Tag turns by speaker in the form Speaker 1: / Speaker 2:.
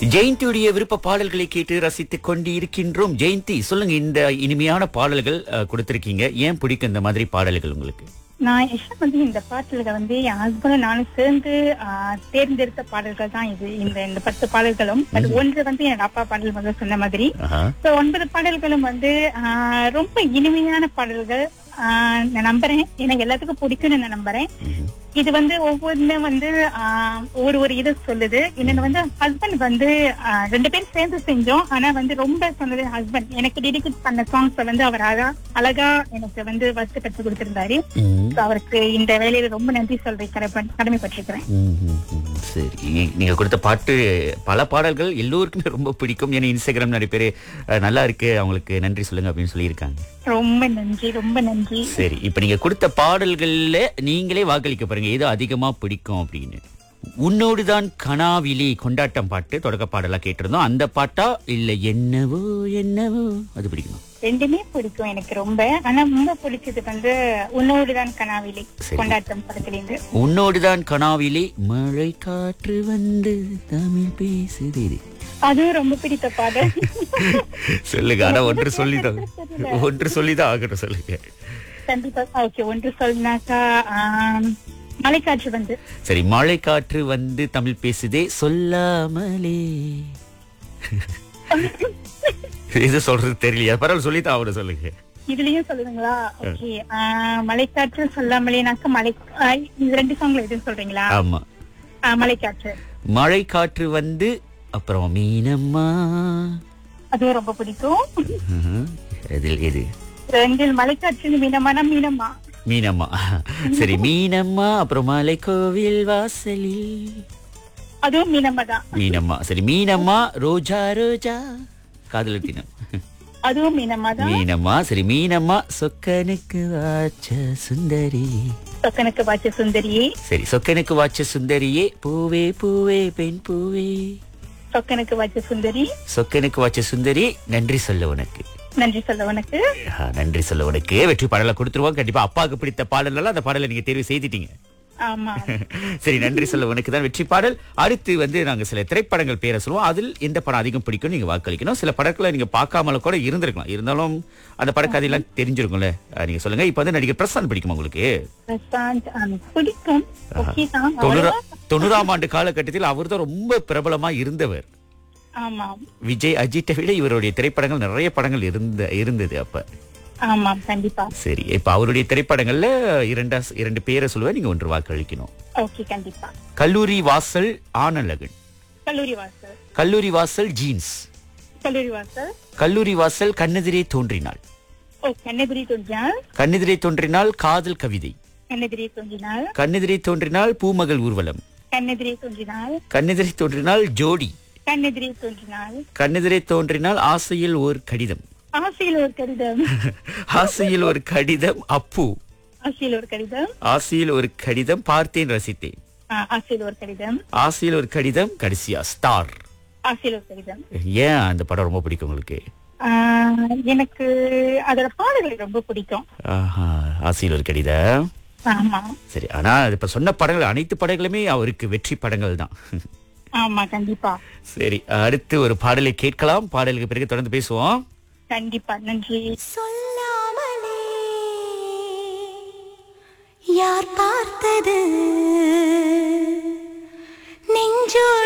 Speaker 1: ஜெயந்தியுடைய விருப்ப பாடல்களை கேட்டு ரசித்துக் கொண்டு இருக்கின்றோம் ஜெயந்தி சொல்லுங்க இந்த இனிமையான பாடல்கள் அஹ், கொடுத்திருக்கீங்க ஏன் பிடிக்கும் இந்த மாதிரி பாடல்கள் உங்களுக்கு
Speaker 2: நான் இஷ்டம் வந்து இந்த பாட்டுல வந்து என் ஹஸ்பண்டும் நானும் சேர்ந்து ஆஹ், தேர்ந்தெடுத்த பாடல்கள் தான் இது இந்த இந்த பத்து பாடல்களும் அது ஒன்று வந்து என் அப்பா பாடல் வந்து சொன்ன மாதிரி
Speaker 1: ஆஹா.
Speaker 2: So, ஒன்பது பாடல்களும் வந்து ஆஹ், ரொம்ப இனிமையான பாடல்கள் ஆஹ், நான் நம்புறேன் எனக்கு எல்லாத்துக்கும் பிடிக்கும்னு நான் நம்புறேன்
Speaker 1: ம்ஹும்.
Speaker 2: இது வந்து ஒவ்வொன்றும் வந்து ஆஹ், ஒரு ஒரு இது சொல்லுது இன்னொன்னு வந்து ஹஸ்பண்ட் வந்து ஆஹ், ரெண்டு பேரும் சேர்ந்து செஞ்சோம் ஆனா வந்து ரொம்ப சொன்னது ஹஸ்பண்ட் எனக்கு டெடிகேட் பண்ண சாங்ஸ் வந்து அவர் அழகா அழகா எனக்கு வந்து வசதி கற்றுக் கொடுத்திருந்தாரு
Speaker 1: ம்.
Speaker 2: So, அவருக்கு இந்த வேலையில ரொம்ப நன்றி சொல்றேன் கடமை- கடமைப்பட்டிருக்கிறேன்
Speaker 1: ம், ம், ம். சரி நீங்க கொடுத்த பாட்டு பல பாடல்கள் எல்லோருக்குமே ரொம்ப பிடிக்கும் ஏன்னா இன்ஸ்டாகிராம் நிறைய பேர் அஹ், நல்லா இருக்கு அவங்களுக்கு நன்றி சொல்லுங்க அப்படின்னு சொல்லியிருக்காங்க
Speaker 2: ரொம்ப நன்றி ரொம்ப நன்றி
Speaker 1: சரி இப்ப நீங்க கொடுத்த பாடல்கள்ல நீங்களே வாக்களிக்க பாருங்க எது அதிகமா பிடிக்கும் அப்படின்னு உன்னோடுதான் கனாவிலி கொண்டாட்டம் பாட்டு தொடக்க பாடலா கேட்டிருந்தோம் அந்த பாட்டா இல்ல என்னவோ என்னவோ அது பிடிக்குமா
Speaker 2: ரெண்டுமே பிடிக்கும் எனக்கு ரொம்ப ஆனா ரொம்ப பிடிச்சது வந்து உன்னோடுதான் கனாவிலே
Speaker 1: சரி.
Speaker 2: கொண்டாட்டம் படத்திலிருந்து
Speaker 1: உன்னோடுதான் கனாவிலே மழை காற்று வந்து தமிழ் பேசுதே
Speaker 2: அதுவும் ரொம்ப பிடித்த பாடல்
Speaker 1: சொல்லுங்க ஆனா ஒன்று சொல்லிதான் ஒன்று சொல்லிதான் ஆகட்டும் சொல்லுங்க
Speaker 2: கண்டிப்பா ஓகே ஒன்று சொல்லினாக்கா ஆம், மலைக்காற்று வந்து
Speaker 1: சரி மழை காற்று வந்து தமிழ் பேசுதே சொல்லாமலே எது சொல்றது தெரியலையா பரவாயில்ல சொல்லித்தான் அவரை சொல்லுங்க
Speaker 2: இதுலயும் சொல்லுதுங்களா ஓகே மலைக்காற்று சொல்லாமலேனாக்கா மலை ஆ, இந்த ரெண்டு சாங்ல எதுவும் சொல்றீங்களா
Speaker 1: ஆமா
Speaker 2: ஆ, மலைக்காற்று
Speaker 1: மழை காற்று வந்து அப்புறம் மீனம்மா
Speaker 2: அதுவும் ரொம்ப பிடிக்கும்
Speaker 1: ம்ஹும். இதில் எது
Speaker 2: ரெண்டில் மலைக்காற்று மீனம்மானா மீனம்மா
Speaker 1: மீனம்மா சரி மீனம்மா அப்புறம் மலை கோவில் வாசலில்
Speaker 2: அதுவும் மீனம்மா தான்
Speaker 1: மீனம்மா சரி மீனம்மா ரோஜா ரோஜா காதலர் தினம்
Speaker 2: அதுவும் மீனம்மா தான்
Speaker 1: மீனம்மா சரி மீனம்மா சொக்கனுக்கு வாச்ச சுந்தரி
Speaker 2: சொக்கனுக்கு வாச்ச சுந்தரியே
Speaker 1: சரி சொக்கனுக்கு வாச்ச சுந்தரியே பூவே பூவே பெண் பூவே
Speaker 2: சொக்கனுக்கு வாச்ச சுந்தரி
Speaker 1: சொக்கனுக்கு வாச்ச சுந்தரி நன்றி சொல்ல உனக்கு
Speaker 2: நன்றி சொல்ல உனக்கு
Speaker 1: ஆ, நன்றி சொல்ல உனக்கு வெற்றி பாடலை கொடுத்துருவோம் கண்டிப்பா அப்பாவுக்கு பிடித்த பாடல் அந்த பாடலை நீங்க தேர்வு செய்துட்டீங்க
Speaker 2: ஆமா
Speaker 1: சரி நன்றி சொல்ல உனக்கு தான் வெற்றி பாடல் அடுத்து வந்து நாங்க சில திரைப்படங்கள் பேரை சொல்லுவோம் அதில் எந்த படம் அதிகம் பிடிக்கும் நீங்க வாக்களிக்கணும் சில படங்களை நீங்க பார்க்காமல கூட இருந்திருக்கலாம் இருந்தாலும் அந்த படக்கதையெல்லாம் தெரிஞ்சிருக்கும்ல ஆ, நீங்க சொல்லுங்க இப்ப வந்து நடிகர் பிரசாந்த் பிடிக்குமா உங்களுக்கு
Speaker 2: பிரசாந்த் ஆம், பிடிக்கும் ஓகே தான்
Speaker 1: தொண்ணூறா
Speaker 2: அவ்வளவா-
Speaker 1: தொண்ணூறாம் ஆண்டு காலகட்டத்தில் அவர் தான் ரொம்ப பிரபலமா இருந்தவர்
Speaker 2: ஆமா
Speaker 1: விஜய் அஜித்தை விட இவருடைய திரைப்படங்கள் நிறைய படங்கள் இருந்த இருந்தது அப்ப
Speaker 2: ஆமா கண்டிப்பா
Speaker 1: சரி இப்ப அவருடைய திரைப்படங்கள்ல இரண்டா இரண்டு பேரை சொல்லுவேன் நீங்க ஒன்று வாக்களிக்கணும்
Speaker 2: ஓகே கண்டிப்பா
Speaker 1: கல்லூரி வாசல் ஆனழகன்
Speaker 2: கல்லூரி வாசல்
Speaker 1: கல்லூரி வாசல் ஜீன்ஸ்
Speaker 2: கல்லூரி வாசல்
Speaker 1: கல்லூரி வாசல் கண்ணெதிரே தோன்றினாள்
Speaker 2: ஓ கண்ணெதிரி தோன்றினால்
Speaker 1: கண்ணெதிரே தோன்றினால் காதல் கவிதை
Speaker 2: கண்ணெதிரி தோன்றினால்
Speaker 1: கண்ணெதிரே தோன்றினால் பூமகள் ஊர்வலம்
Speaker 2: கண்ணெதிரி தோன்றினால்
Speaker 1: கண்ணெதிரே தோன்றினால் ஜோடி
Speaker 2: கண்ணெதிரி தோன்றினால்
Speaker 1: கண்ணெதிரே தோன்றினால் ஆசையில் ஒரு கடிதம்
Speaker 2: ஆசையில் ஒரு கடிதம்
Speaker 1: ஆசையில் ஒரு கடிதம் அப்பு
Speaker 2: ஆசையில் ஒரு கடிதம்
Speaker 1: ஆசையில் ஒரு கடிதம் பார்த்தேன் ரசித்தேன்
Speaker 2: ஆ, ஆசையில் ஒரு கடிதம்
Speaker 1: ஆசையில் ஒரு கடிதம் கடைசியா ஸ்டார்
Speaker 2: ஆசையில் ஒரு கடிதம்
Speaker 1: ஏன் அந்த படம் ரொம்ப பிடிக்கும் உங்களுக்கு
Speaker 2: ஆ, எனக்கு அதோட பாடல்கள் ரொம்ப பிடிக்கும்
Speaker 1: ஆஹா, ஆசையில் ஒரு கடிதம்
Speaker 2: ஆமா
Speaker 1: சரி ஆனா இப்ப சொன்ன படங்கள் அனைத்து படங்களுமே அவருக்கு வெற்றி படங்கள் தான்
Speaker 2: ஆமா கண்டிப்பா
Speaker 1: சரி அடுத்து ஒரு பாடலை கேட்கலாம் பாடலுக்கு பிறகு தொடர்ந்து பேசுவோம்
Speaker 2: கண்டிப்பா நன்றி
Speaker 3: சொல்லாமலே யார் பார்த்தது நெஞ்சோடு